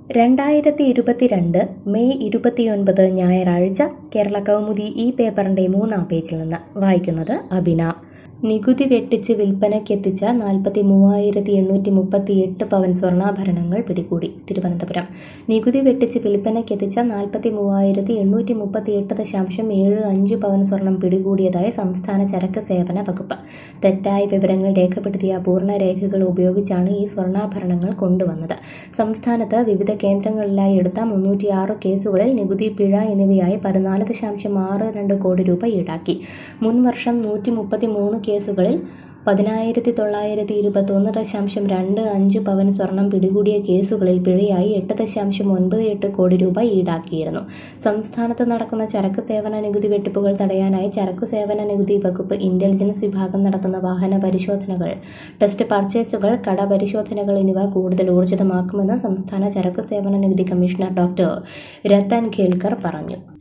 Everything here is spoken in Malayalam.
രണ്ടായിരത്തി ഇരുപത്തിരണ്ട് മെയ് ഇരുപത്തിയൊൻപത് ഞായറാഴ്ച കേരള കൗമുദി ഈ പേപ്പറിന്റെ മൂന്നാം പേജിൽ നിന്ന് വായിക്കുന്നത് അബിന നികുതി വെട്ടിച്ച് വിൽപ്പനയ്ക്കെത്തിച്ച നാൽപ്പത്തി മൂവായിരത്തി എണ്ണൂറ്റി മുപ്പത്തി എട്ട് പവൻ സ്വർണ്ണാഭരണങ്ങൾ പിടികൂടി തിരുവനന്തപുരം നികുതി വെട്ടിച്ച് വിൽപ്പനയ്ക്കെത്തിച്ച നാൽപ്പത്തി മൂവായിരത്തി എണ്ണൂറ്റി മുപ്പത്തി എട്ട് ദശാംശം ഏഴ് അഞ്ച് പവൻ സ്വർണം പിടികൂടിയതായി സംസ്ഥാന ചരക്ക് സേവന വകുപ്പ് തെറ്റായ വിവരങ്ങൾ രേഖപ്പെടുത്തിയ പൂർണ്ണ രേഖകൾ ഉപയോഗിച്ചാണ് ഈ സ്വർണ്ണാഭരണങ്ങൾ കൊണ്ടുവന്നത് സംസ്ഥാനത്ത് വിവിധ കേന്ദ്രങ്ങളിലായി എടുത്ത മുന്നൂറ്റിയാറ് കേസുകളിൽ നികുതി പിഴ എന്നിവയായി പതിനാല് ദശാംശം ആറ് രണ്ട് കോടി രൂപ ഈടാക്കി മുൻ വർഷം നൂറ്റി മുപ്പത്തി മൂന്ന് കേസുകളിൽ പതിനായിരത്തി തൊള്ളായിരത്തി ഇരുപത്തൊന്ന് ദശാംശം രണ്ട് അഞ്ച് പവൻ സ്വർണം പിടികൂടിയ കേസുകളിൽ പിഴയായി എട്ട് ദശാംശം ഒൻപത് എട്ട് കോടി രൂപ ഈടാക്കിയിരുന്നു സംസ്ഥാനത്ത് നടക്കുന്ന ചരക്ക് സേവന നികുതി വെട്ടിപ്പുകൾ തടയാനായി ചരക്കു സേവന നികുതി വകുപ്പ് ഇന്റലിജൻസ് വിഭാഗം നടത്തുന്ന വാഹന പരിശോധനകൾ ടെസ്റ്റ് പർച്ചേസുകൾ കട പരിശോധനകൾ എന്നിവ കൂടുതൽ ഊർജിതമാക്കുമെന്ന് സംസ്ഥാന ചരക്കു സേവന നികുതി കമ്മീഷണർ ഡോക്ടർ രത്തൻ ഖേൽക്കർ പറഞ്ഞു